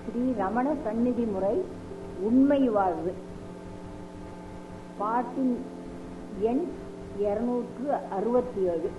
ஸ்ரீ ரமண சந்நிதி முறை உண்மை வாழ்வு பாட்டின் எண் இருநூற்று அறுபத்தி ஏழு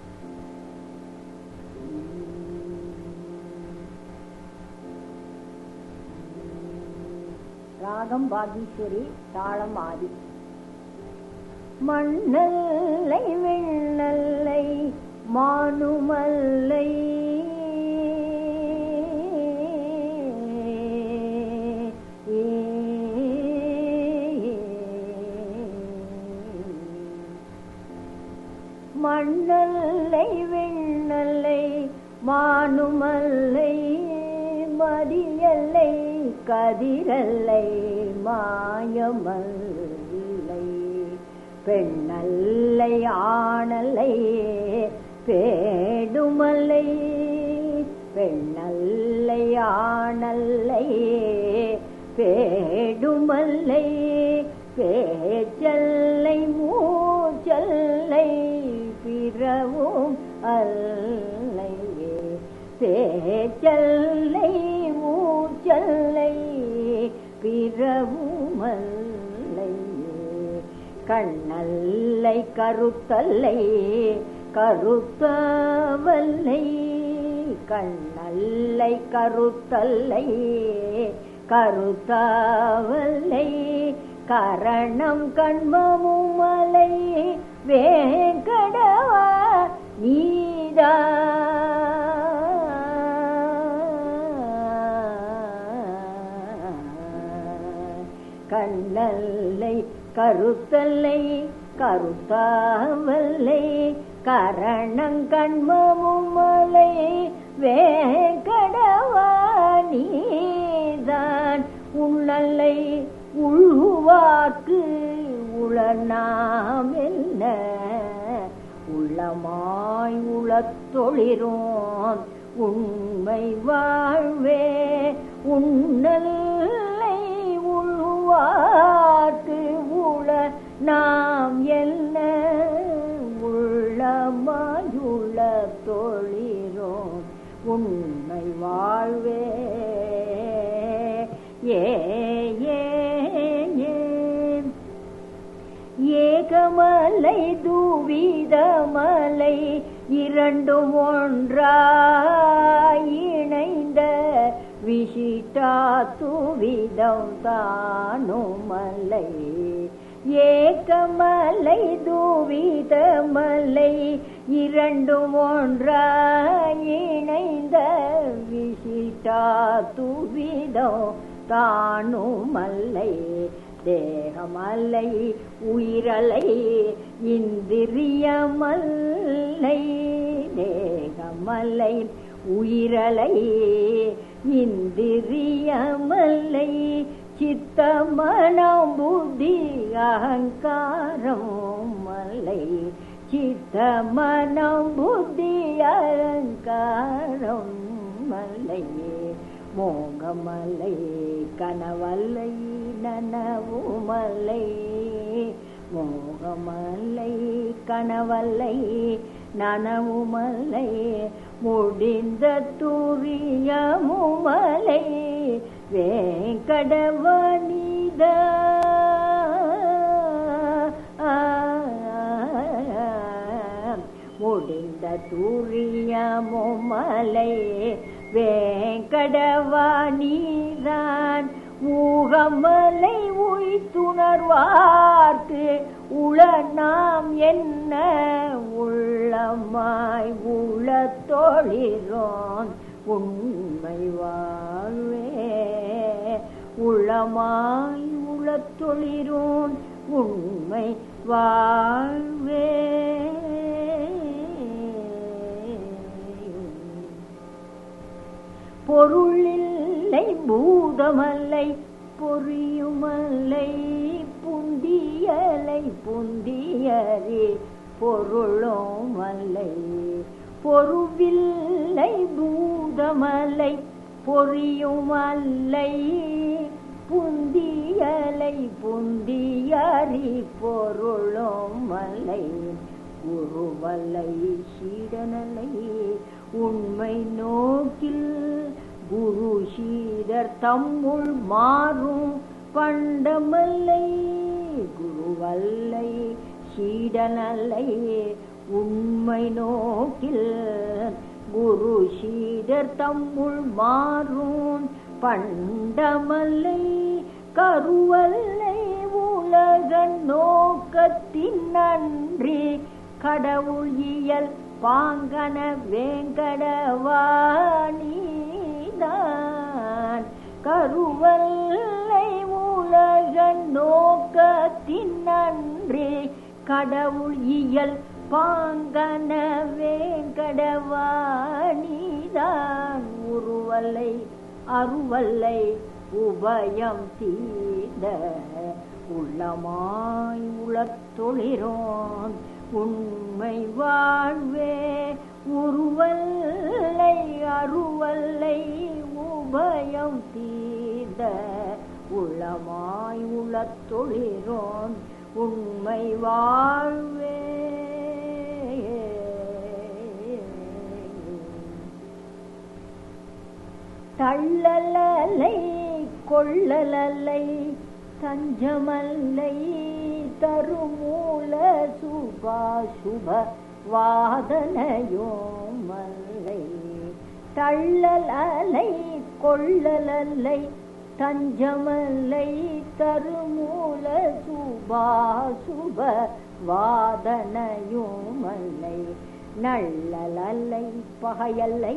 ராகம் பாகீஸ்வரி தாளம் ஆதி மண்ணல்லை வெண்ணல்லை மானுமல்லை மண்ணல்லை வெண்ணல்லை மானுமல்லை மதியல்லை கதிரல்லை மாயமல்லை பெண்ணல்லை ஆணல்லை பேடுமல்லை பெண்ணல்லை ஆணல்லை பேடுமல்லை பேச்சல்லை மூச்சல்லை பிறவும் அல்லையே பேச்சல்லை மூச்சல்லை பிறவும் அல்லையே கண்ணல்லை கருத்தல்லை கருத்தவல்லை கண்ணல்லை கருத்தல்லை கருத்தவல்லை கரணம் கண்மமும் மலை வேங்கடவா நீதா கண்ணல்லை கருத்தல்லை கருத்தாவல்லை கரணங்கண்மமும் மலை வேங்கடவா நீதான் உன்னல்லை உள்வாக்கு உளநாம் என்ன உள்ளமாய் உளத்தொழிரோம் உண்மை வாழ்வே உன்னல்லை உள்வாக்கு உள நாம் என்ன உள்ளமாயுள்ள தொழிரோம் உண்மை வாழ்வே ஏ ஏ ஏ ஏகமலை தூவிதமலை இரண்டும் ஒன்றாய் இணைந்த விசிட்டா துவிதம் தானுமலை ஏகமலை தூவிதமலை இரண்டும் ஒன்றாய் இணைந்த விசிட்டா துவிதம் தானுமல்லை தேகமல்லை உயிரலை இந்திரியமல்லை தேகமல்லை உயிரலை இந்திரியமல்லை சித்தமனம் புத்தி அகங்காரம் மல்லை சித்தமனம் புத்தி அகங்காரம் மல்லையே மோகமலை கனவல்லை நனவுமல்லை மோகமல்லை கனவல்லை நனவுமல்லை முடிந்த துரியமுமலை வேங்கடவனித முடிந்த துரியமுமலை வேங்கடவானிதான் ஊகமலை உய்த்துணர்வார்க்கு உள நாம் என்ன உள்ளமாய் உள தொழிறோம் உண்மை வாழ்வே உளமாய் உள தொழிறோம் உண்மை வாழ்வே பொருளில்லை பூதமல்லை பொறியுமல்லை புந்தியலை புந்தியரே பொருளும் அல்லை பொருவில்லை பூதமல்லை பொறியுமல்லை புந்தியலை புந்தியறி பொருளும் அல்லை குருவல்லை சீடனலை உண்மை நோக்கில் குரு சீடர் தம்முள் மாறும் பண்டமல்லை குருவல்லை சீடனல்லை உண்மை நோக்கில் குரு சீடர் தம்முள் மாறும் பண்டமல்லை கருவல்லை உலக நோக்கத்தின் நன்றி கடவுள் இயல் பாங்கன வேங்கடவாணிதான் கருவல்லை உலக நோக்கத்தின் நன்றி கடவுள் இயல் பாங்கன வேங்கடவாணிதான் உருவல்லை அருவல்லை உபயம் தீர்ந்த உள்ளமாய் உளத்தொழிரோன் உண்மை வாழ்வே உருவல்லை அருவல்லை உபயம் தீர்ந்த உள்ளமாய் உளத்தொழிரோன் உண்மை வாழ்வே தள்ளலலை கொள்ளலலை தஞ்சமல்லை தருமூல சுபா சுப வாதனையோமல்லை தள்ளலலை கொள்ளலலை தஞ்சமல்லை தருமூல சுபா சுப வாதனையோமல்லை நள்ளலல்லை பகையல்லை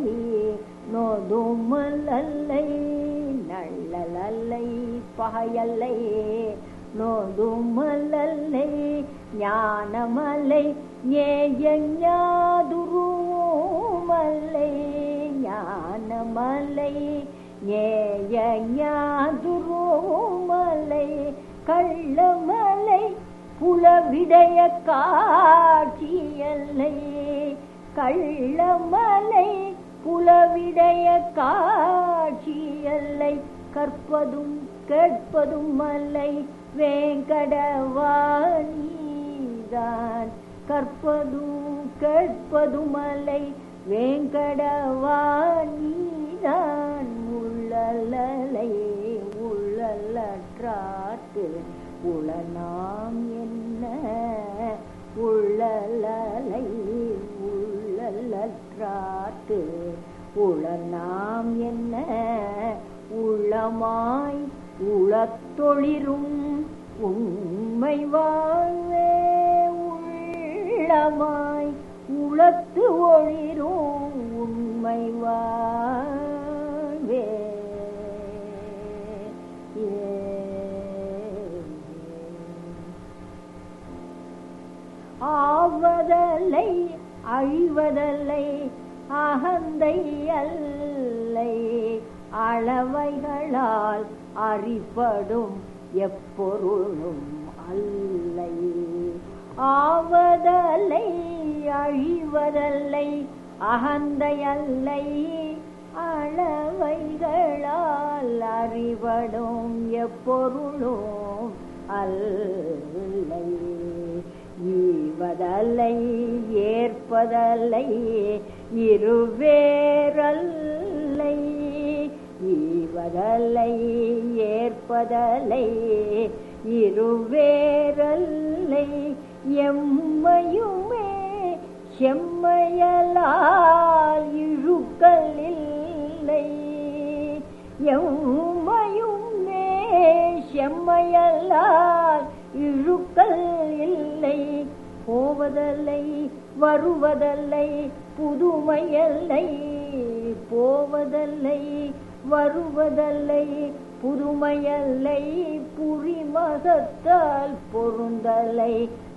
நோதுமல்லை நள்ளலல்லை பகையல்லை நோதுமல்லை ஞானமல்லை ஏயஞாதுருமல்லை ஞானமல்லை ஏயஞாதுருமல்லை கள்ளமலை புலவிடைய காட்சியல்லை கள்ளமலை புலவிடைய காட்சியல்லை கற்பதும் கேட்பதும் அல்லை வேங்கடவாணிதான் கற்பதும் கேட்பதும் அல்லை வேங்கடவாணிதான் உள்ளலை உள்ளலற்றாத்து உளநாம் என்ன உள்ளலை உள்ளலற்றாத்து உளநாம் என்ன உள்ளமாய் உளத்தொளிரும் உண்மை வாழ்வே உள்ளமாய் உளத்து ஒளிரும் உண்மை வாழ்வே ஆவதல்லை அழிவதல்லை அகந்தை அல்லை அளவைகளால் அறிப்படும் எப்பொருளும் அல்லை ஆவதல்லை அழிவதல்லை அகந்தை அல்லை அளவைகளால் அறிவடும் எப்பொருளும் அல்லை ஈவதல்லை ஏற்பதல்லை இருவேரல்லை ஈவதல்லை ஏற்பதல்லை இருவேரல்லை எம்மையுமே செம்மையலால் இழுக்கல் இல்லை எம்மையுமே செம்மையலால் இழுக்கல் இல்லை போவதல்லை வருவதல்லை புதுமையல்லை போவதல்லை வருவதல்லை புதுமையல்லை புரிமகத்தால் பொருந்தலை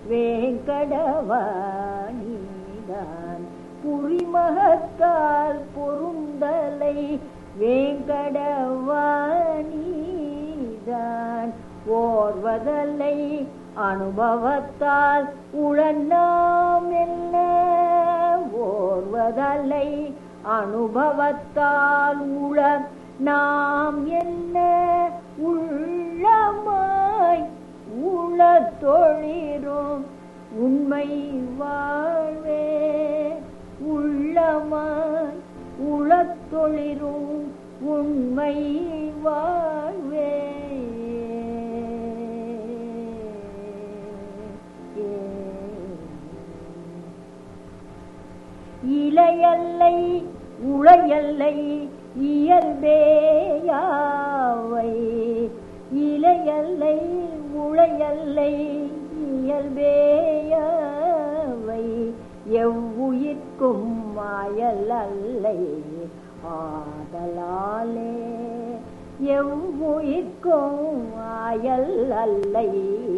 வேங்கடவாணிதான் புரிமகத்தால் பொருந்தலை வேங்கடவாணிதான் ஓர்வதல்லை அனுபவத்தால் உழன்னாம் என்ன ஓர்வதல்லை அனுபவத்தால் உள நாம் என்ன உள்ளமாய் உள தொழிரும் உண்மை வாழ்வே உள்ளமாய் உளத்தொழிரும் உண்மை உண்மை வாழ்வே இலையல்லை உளையல்லை இயல்பேயாவை இலையல்லை உளையல்லை இயல்பேயாவை எவ்வுயிர்க்கும் மாயல் அல்லை ஆதலாலே எவ்வுயிர்க்கும் ஆயல் அல்லை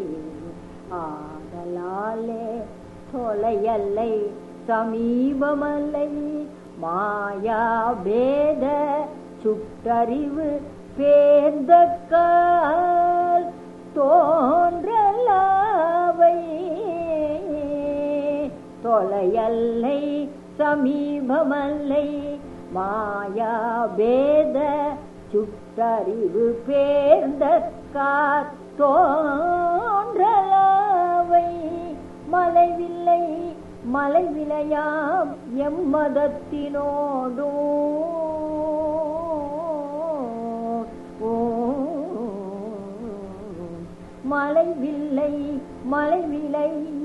ஆதலாலே தொலையல்லை சமீபமல்லை மாயா பேத சுட்டறிவு பேர்ந்த கால் தோன்றலாவை தொலையல்லை சமீபமல்லை மாயா பேத சுட்டறிவு பேர்ந்த கார் தோன்றலாவை மலைவில்லை மலைவிலையாம் எம்மதத்தினோடோ மலைவில்லை மலைவிலை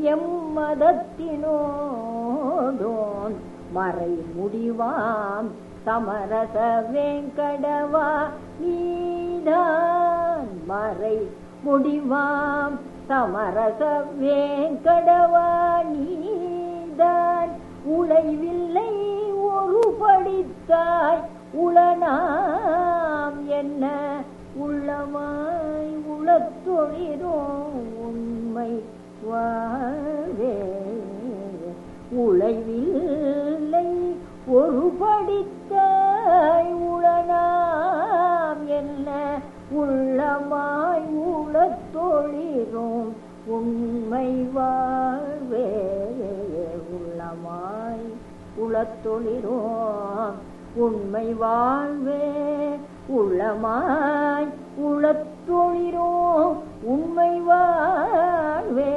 எம்மதத்தினோடோன் மறை முடிவாம் சமரச வேங்கடவா நீதான் மறை முடிவாம் சமரச வேங்கடவா நீதான் உழைவில்லை ஒரு படித்தாய் உளனாம் என்ன உள்ளமாய் உளத்தொழிரும் உண்மை வாழே உழைவில்லை ஒரு படித்தாய் உளனாம் என்ன உள்ளமாய் உளத்தொழிரும் உண்மை வாழ்வே உள்ளமாய் உளத்தொழிரும் உண்மை வாழ்வே உள்ளமாய் உளத்தொழிரும் உண்மை வாழ்வே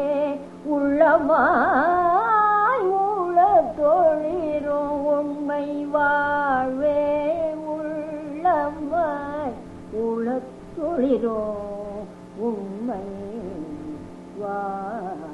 உள்ளமாய் உளத்தொழிரும் உண்மை வாழ்வே உள்ளமாய் உளத்தொழிரும் உண்மை வா